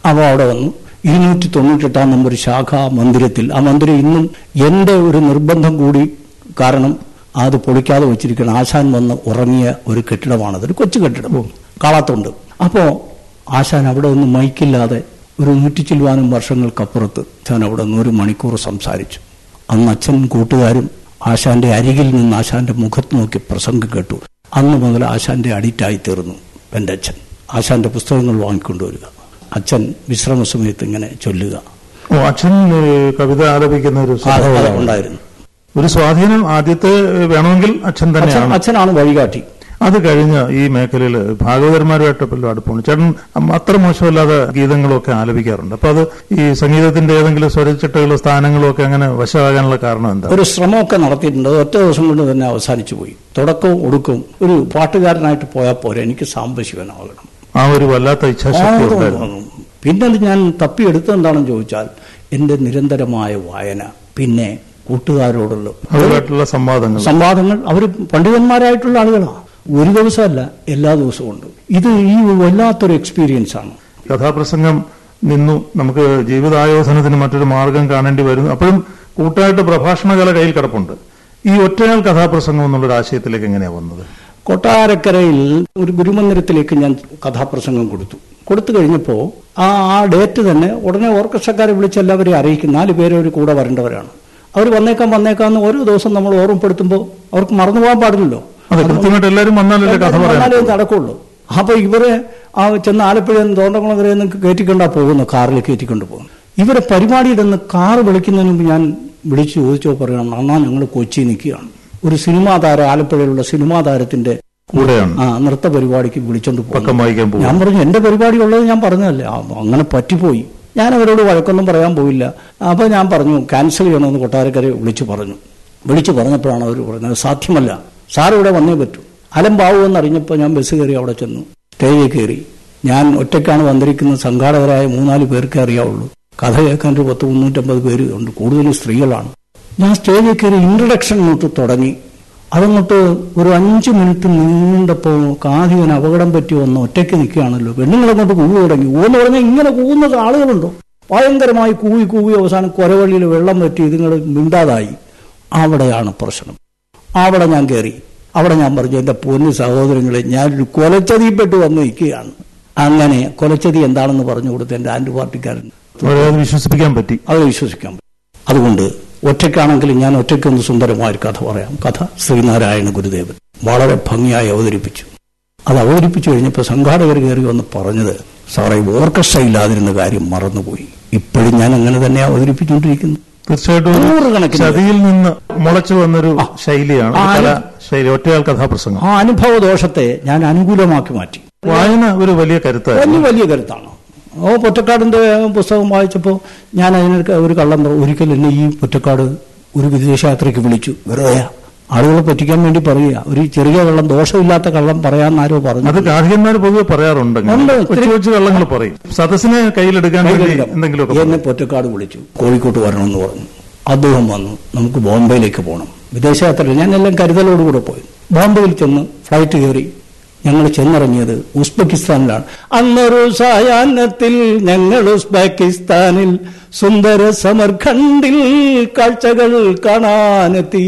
അപ്പോൾ അവിടെ വന്നു ഇരുന്നൂറ്റി തൊണ്ണൂറ്റെട്ടാം നമ്പർ ശാഖാ മന്ദിരത്തിൽ ആ മന്ദിരം ഇന്നും എന്റെ ഒരു നിർബന്ധം കൂടി കാരണം അത് പൊളിക്കാതെ വെച്ചിരിക്കണം ആശാൻ വന്ന് ഉറങ്ങിയ ഒരു കെട്ടിടമാണത് ഒരു കൊച്ചു കെട്ടിടം കാളാത്തുണ്ട് അപ്പോ ആശാൻ അവിടെ ഒന്ന് മൈക്കില്ലാതെ ഒരു നൂറ്റി ചില്ലുവാനും വർഷങ്ങൾക്കപ്പുറത്ത് ആശാൻ അവിടെ നിന്ന് ഒരു മണിക്കൂർ സംസാരിച്ചു അന്ന് അച്ഛൻ കൂട്ടുകാരും ആശാന്റെ അരികിൽ നിന്ന് ആശാന്റെ മുഖത്ത് നോക്കി പ്രസംഗം കേട്ടു അന്ന് മുതൽ ആശാന്റെ അഡിക്റ്റായി തീർന്നു എൻ്റെ അച്ഛൻ ആശാന്റെ പുസ്തകങ്ങൾ വാങ്ങിക്കൊണ്ടുവരിക അച്ഛൻ വിശ്രമ സമയത്ത് ഇങ്ങനെ ചൊല്ലുക ഓ അച്ഛൻ ഏ, കവിത ആലപിക്കുന്ന ഒരു ആ, അത് സ്വഭാവമാണ്. ഉണ്ടായിരുന്നു ഒരു സ്വാധീനം ആദ്യത്തെ ഏ, വേണമെങ്കിൽ അച്ഛൻ അച്ഛൻ തന്നെയാണ് അച്ഛനാണ് വഴികാട്ടി അത് കഴിഞ്ഞ് ഈ മേഖലയിൽ ഭാഗവതന്മാരുമായിട്ട് പല അടുപ്പമുണ്ട് ചേട്ടൻ അം- അത്ര മോശമല്ലാതെ ഗീതങ്ങളൊക്കെ ആലപിക്കാറുണ്ട് അപ്പൊ അത് ഈ സംഗീതത്തിന്റെ ഏതെങ്കിലും സ്വരച്ചിട്ടകളോ സ്ഥാനങ്ങളോ ഒക്കെ അങ്ങനെ വശമാകാനുള്ള കാരണം എന്താ ഒരു ശ്രമമൊക്കെ നടത്തിയിട്ടുണ്ട് അത് ഒറ്റ ദിവസം കൊണ്ട് തന്നെ അവസാനിച്ചു പോയി തുടക്കവും ഒടുക്കവും ഒരു പാട്ടുകാരനായിട്ട് പോയാൽ പോരെ എനിക്ക് സാമ്പശിവനാകണം ആ ഒരു വല്ലാത്ത ഇച്ഛാശക്തി ഉണ്ടായിരുന്നു പിന്നെ അത് ഞാൻ തപ്പിയെടുത്തത് എന്താണെന്ന് ചോദിച്ചാൽ എന്റെ നിരന്തരമായ വായന പിന്നെ കൂട്ടുകാരോടുള്ള അവരുമായിട്ടുള്ള സംവാദങ്ങൾ സംവാദങ്ങൾ അവർ പണ്ഡിതന്മാരായിട്ടുള്ള ആളുകളാണ് ഒരു ദിവസമല്ല എല്ലാ ദിവസവും ഉണ്ട് ഇത് ഈ വല്ലാത്തൊരു എക്സ്പീരിയൻസ് ആണ് കഥാപ്രസംഗം നിന്നു നമുക്ക് ജീവിതായോധനത്തിന് മറ്റൊരു മാർഗം കാണേണ്ടി വരുന്നു അപ്പോഴും കൂട്ടായിട്ട് പ്രഭാഷണ കല കയ്യിൽ കിടപ്പുണ്ട് ഈ ഒറ്റയാൾ കഥാപ്രസംഗം എന്നുള്ളൊരു ആശയത്തിലേക്ക് എങ്ങനെയാ വന്നത് കൊട്ടാരക്കരയിൽ ഒരു ഗുരുമന്ദിരത്തിലേക്ക് ഞാൻ കഥാപ്രസംഗം കൊടുത്തു കൊടുത്തു കഴിഞ്ഞപ്പോൾ ആ ആ ഡേറ്റ് തന്നെ ഉടനെ ഓർക്കസ്ട്രക്കാരെ വിളിച്ച് എല്ലാവരെയും അറിയിക്കും നാല് പേര് ഒരു കൂടെ വരേണ്ടവരാണ് അവർ വന്നേക്കാം വന്നേക്കാം എന്ന് ഓരോ ദിവസം നമ്മൾ ഓർമ്മപ്പെടുത്തുമ്പോൾ അവർക്ക് മറന്നുപോകാൻ പാടില്ലല്ലോ അതെ കൃത്യമായിട്ട് എല്ലാവരും വന്നാലല്ലേ കഥ പറയാൻ എന്നാലേ ഇത് നടക്കുള്ളൂ അപ്പൊ ഇവരെ ആ ചെന്ന് ആലപ്പുഴ തോണ്ടകുളങ്ങരയിൽ നിന്ന് കയറ്റിക്കൊണ്ടാ പോകുന്നു കാറിൽ കയറ്റിക്കൊണ്ട് പോകുന്നു ഇവരെ പരിപാടിയുടെ നിന്ന് കാറ് വിളിക്കുന്നതിന് മുമ്പ് ഞാൻ വിളിച്ചു ചോദിച്ചോ പറയണം അണ്ണാ ഞങ്ങൾ കൊച്ചി നിൽക്കുകയാണ് ഒരു സിനിമാ താരം ആലപ്പുഴയിലുള്ള സിനിമാ താരത്തിന്റെ കൂടെയാണ് ആ നൃത്ത പരിപാടിക്ക് വിളിച്ചോണ്ട് പോകും പക്കം വായിക്കാൻ പോകും ഞാൻ പറഞ്ഞു എന്റെ പരിപാടി ഉള്ളത് ഞാൻ പറഞ്ഞതല്ലേ ആ, അങ്ങനെ പറ്റിപ്പോയി ഞാൻ അവരോട് വഴക്കൊന്നും പറയാൻ പോയില്ല അപ്പൊ ഞാൻ പറഞ്ഞു ക്യാൻസൽ ചെയ്യണമെന്ന് കൊട്ടാരക്കരെ വിളിച്ചു പറഞ്ഞു വിളിച്ചു പറഞ്ഞപ്പോഴാണ് അവർ പറഞ്ഞത് സാധ്യമല്ല സാർ ഇവിടെ വന്നേ പറ്റൂ അലമ്പാവുമെന്ന് അറിഞ്ഞപ്പോൾ ഞാൻ ബസ് കയറി അവിടെ ചെന്നു സ്റ്റേജിൽ കയറി ഞാൻ ഒറ്റയ്ക്കാണ് വന്നിരിക്കുന്ന സംഘാടകരായ മൂന്നാല് പേർക്കേ അറിയാവുള്ളൂ കഥ കേൾക്കാൻ ഒരു പത്ത് മുന്നൂറ്റമ്പത് പേര് ഉണ്ട് കൂടുതലും സ്ത്രീകളാണ് ഞാൻ സ്റ്റേജിൽ കയറി ഇൻട്രഡക്ഷൻ തൊട്ട് തുടങ്ങി അതങ്ങോട്ട് ഒരു അഞ്ച് മിനിറ്റ് നീണ്ടപ്പോൾ കാതികന് അപകടം പറ്റി വന്ന് ഒറ്റയ്ക്ക് നിൽക്കുകയാണല്ലോ പെണ്ണുങ്ങളങ്ങോട്ട് കൂവി തുടങ്ങി ഊന്ന് പറഞ്ഞാൽ ഇങ്ങനെ കൂവുന്ന ആളുകളുണ്ടോ ഭയങ്കരമായി കൂവി കൂവി അവസാനം കൊരവള്ളിയിൽ വെള്ളം പറ്റി ഇതുങ്ങൾ മിണ്ടാതായി അവിടെയാണ് പ്രശ്നം അവിടെ ഞാൻ കയറി അവിടെ ഞാൻ പറഞ്ഞു എന്റെ പൊന്നു സഹോദരങ്ങളെ ഞാനൊരു കൊലച്ചതിപ്പെട്ട് വന്ന് നിൽക്കുകയാണ് അങ്ങനെ കൊലച്ചതി എന്താണെന്ന് പറഞ്ഞു കൊടുത്ത് എന്റെ ആന്റി പാർട്ടിക്കാരൻ അവരെ അത് വിശ്വസിപ്പിക്കാൻ പറ്റി അത് വിശ്വസിക്കാൻ പറ്റും അതുകൊണ്ട് ഒറ്റയ്ക്കാണെങ്കിലും ഞാൻ ഒറ്റയ്ക്കൊന്ന് സുന്ദരമായ ഒരു കഥ പറയാം കഥ ശ്രീനാരായണ ഗുരുദേവൻ വളരെ ഭംഗിയായി അവതരിപ്പിച്ചു അത് അവതരിപ്പിച്ചു കഴിഞ്ഞപ്പോൾ സംഘാടകർ കയറി വന്ന് പറഞ്ഞത് സാറേ ഓർക്കസ്ട്ര ഇല്ലാതിരുന്ന കാര്യം മറന്നുപോയി ഇപ്പോഴും ഞാൻ അങ്ങനെ തന്നെ അവതരിപ്പിച്ചുകൊണ്ടിരിക്കുന്നു തീർച്ചയായിട്ടും ഒരു നൂറുകണക്കിന് ചതിയിൽ നിന്ന് മുളച്ചു വന്നൊരു ശൈലിയാണ് ആ, ഒരു കലാ ശൈലി ഒറ്റയാൾ കഥാപ്രസംഗം ആ അനുഭവ ദോഷത്തെ ഞാൻ അനുകൂലമാക്കി മാറ്റി വായന ഒരു വലിയ കരുത്തായിരുന്നു വലിയ വലിയ കരുത്താണ് ഓ പൊറ്റക്കാടിന്റെ പുസ്തകം വായിച്ചപ്പോൾ ഞാൻ അതിനൊക്കെ ഒരു കള്ളം പറഞ്ഞു ഒരിക്കൽ എന്നെ ഈ പൊറ്റക്കാട് ഒരു വിദേശയാത്രയ്ക്ക് വിളിച്ചു വെറുതെ ആളുകളെ പറ്റിക്കാൻ വേണ്ടി പറയുക ഒരു ചെറിയ കള്ളം ദോഷമില്ലാത്ത കള്ളം പറയാന്ന് ആരോ പറഞ്ഞു അത് ഗാർഹികന്മാർ പൊതുവെ പറയാറുണ്ട് അങ്ങനെ. ഉണ്ട്. കൊച്ചു കൊച്ചു കള്ളങ്ങൾ പറയും സദസ്സിനെ കയ്യിലെടുക്കാൻ വേണ്ടി എന്തെങ്കിലുമൊക്കെ എന്നെ പൊറ്റക്കാട് വിളിച്ചു കോഴിക്കോട്ട് വരണമെന്ന് പറഞ്ഞു അദ്ദേഹം വന്നു നമുക്ക് ബോംബെയിലേക്ക് പോകണം വിദേശയാത്ര ഞാൻ എല്ലാം കരുതലോടുകൂടെ പോയി ബോംബെയിൽ ചെന്ന് ഫ്ലൈറ്റ് കയറി ഞങ്ങൾ ചെന്നിറങ്ങിയത് ഉസ്ബെക്കിസ്ഥാനിലാണ് അന്നൊരു സായാഹ്നത്തിൽ ഞങ്ങൾ ഉസ്ബെക്കിസ്ഥാനിൽ സുന്ദര സമർഖണ്ഡിൽ കാഴ്ചകൾ കാണാനെത്തി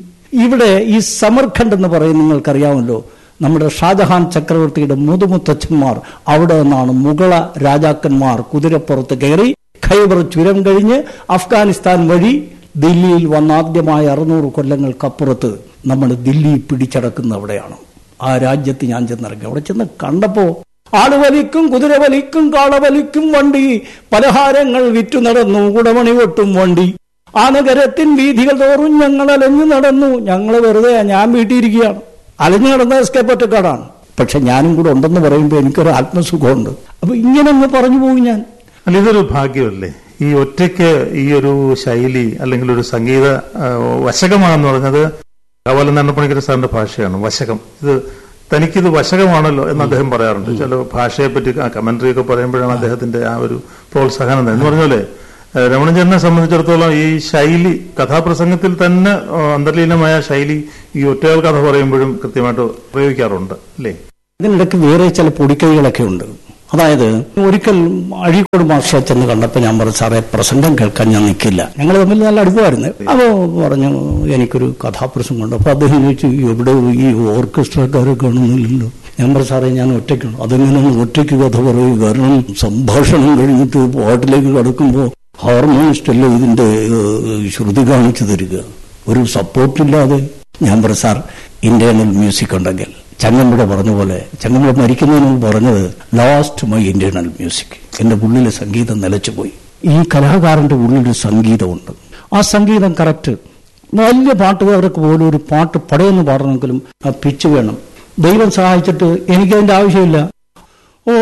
ഇവിടെ ഈ സമർഖണ്ഡ് എന്ന് പറയുന്നത് നിങ്ങൾക്കറിയാമല്ലോ നമ്മുടെ ഷാജഹാൻ ചക്രവർത്തിയുടെ മുതുമുത്തച്ഛന്മാർ അവിടെ നിന്നാണ് മുഗള രാജാക്കന്മാർ കുതിരപ്പുറത്ത് കയറി ഖൈബർ ചുരം കഴിഞ്ഞ് അഫ്ഗാനിസ്ഥാൻ വഴി ദില്ലിയിൽ വന്ന ആദ്യമായ അറുന്നൂറ് കൊല്ലങ്ങൾക്കപ്പുറത്ത് നമ്മൾ ദില്ലി പിടിച്ചടക്കുന്ന അവിടെയാണ് ആ രാജ്യത്ത് ഞാൻ ചെന്നിറങ്ങി അവിടെ ചെന്ന് കണ്ടപ്പോ ആളുവലിക്കും കുതിരവലിക്കും കാളവലിക്കും വണ്ടി പലഹാരങ്ങൾ വിറ്റു നടന്നു കുടമണി കൊട്ടും വണ്ടി ആ നഗരത്തിൻ വീഥികൾ തോറും ഞങ്ങൾ അലഞ്ഞു നടന്നു ഞങ്ങൾ വെറുതെ ഞാൻ വീട്ടിയിരിക്കുകയാണ് അലഞ്ഞു നടന്ന എസ്കേപ്പ് ഒറ്റക്കാടാണ് പക്ഷെ ഞാനും കൂടെ ഉണ്ടെന്ന് പറയുമ്പോൾ എനിക്കൊരു ആത്മസുഖമുണ്ട് അപ്പൊ ഇങ്ങനെ അങ്ങ് പറഞ്ഞു പോകും ഞാൻ അല്ല ഇതൊരു ഭാഗ്യമല്ലേ ഈ ഒറ്റയ്ക്ക് ഈ ഒരു ശൈലി അല്ലെങ്കിൽ ഒരു സംഗീത ആ, വശകമാണെന്ന് പറഞ്ഞത് കവലം നന്നപ്പണിക്കര സാറിന്റെ ഭാഷയാണ് വശകം ഇത് തനിക്കിത് വശകമാണല്ലോ എന്ന് അദ്ദേഹം പറയാറുണ്ട് ചില ഭാഷയെ പറ്റി കമന്ററി ഒക്കെ പറയുമ്പോഴാണ് അദ്ദേഹത്തിന്റെ ആ ഒരു പ്രോത്സാഹനം എന്ന് പറഞ്ഞ പോലെ ഏഹ്, രമണചന്ദ്രനെ സംബന്ധിച്ചിടത്തോളം ഈ ശൈലി കഥാപ്രസംഗത്തിൽ തന്നെ ആ, അന്തർലീനമായ ശൈലി ഈ ഒറ്റയാൾ കഥ പറയുമ്പോഴും കൃത്യമായിട്ട് പ്രയോഗിക്കാറുണ്ട് അല്ലേ ഇതിനിടയ്ക്ക് വേറെ ചില പൊടിക്കൈകളൊക്കെ ഉണ്ട് അതായത് ഒരിക്കൽ അഴീക്കോട് മാസ്റ്ററെ ചെന്ന് കണ്ടപ്പോൾ ഞാൻ പറഞ്ഞു സാറേ പ്രസംഗം കേൾക്കാൻ ഞാൻ നിൽക്കില്ല ഞങ്ങൾ തമ്മിൽ നല്ല അടുപ്പമായിരുന്നു അപ്പോൾ പറഞ്ഞു എനിക്കൊരു കഥാപ്രസംഗമുണ്ട് അപ്പോൾ അദ്ദേഹം ചോദിച്ചു എവിടെ ഈ ഓർക്കസ്ട്രക്കാരെ കാണുന്നില്ലല്ലോ ഞാൻ പറഞ്ഞു സാറേ ഞാൻ ഒറ്റയ്ക്കാണ് അതെങ്ങനെ ഒറ്റയ്ക്ക് കഥ പറയൂ കാരണം സംഭാഷണം കഴിഞ്ഞിട്ട് പാട്ടിലേക്ക് കടക്കുമ്പോൾ ഹാർമോണിസ്റ്റ് അല്ലേ ഇതിന്റെ ഏഹ്, ശ്രുതി കാണിച്ചു തരിക ഒരു സപ്പോർട്ടില്ലാതെ ഞാൻ പറഞ്ഞു സാർ ഇന്റേണൽ മ്യൂസിക് ഉണ്ടെങ്കിൽ ചങ്ങമ്പുഴ പറഞ്ഞ പോലെ ചങ്ങമ്പുഴ മരിക്കുന്നതിന് മുമ്പ് പറഞ്ഞത് ലാസ്റ്റ് മൈ ഇന്റേണൽ മ്യൂസിക് എന്റെ ഉള്ളിലെ സംഗീതം നിലച്ചുപോയി ഈ കലാകാരന്റെ ഉള്ളിൽ സംഗീതമുണ്ട് ആ സംഗീതം കറക്റ്റ് വലിയ പാട്ടുകാർക്ക് പോലും ഒരു പാട്ട് പടയെന്ന് പാടണമെങ്കിലും ആ പിച്ച് വേണം ദൈവം സഹായിച്ചിട്ട് എനിക്കതിന്റെ ആവശ്യമില്ല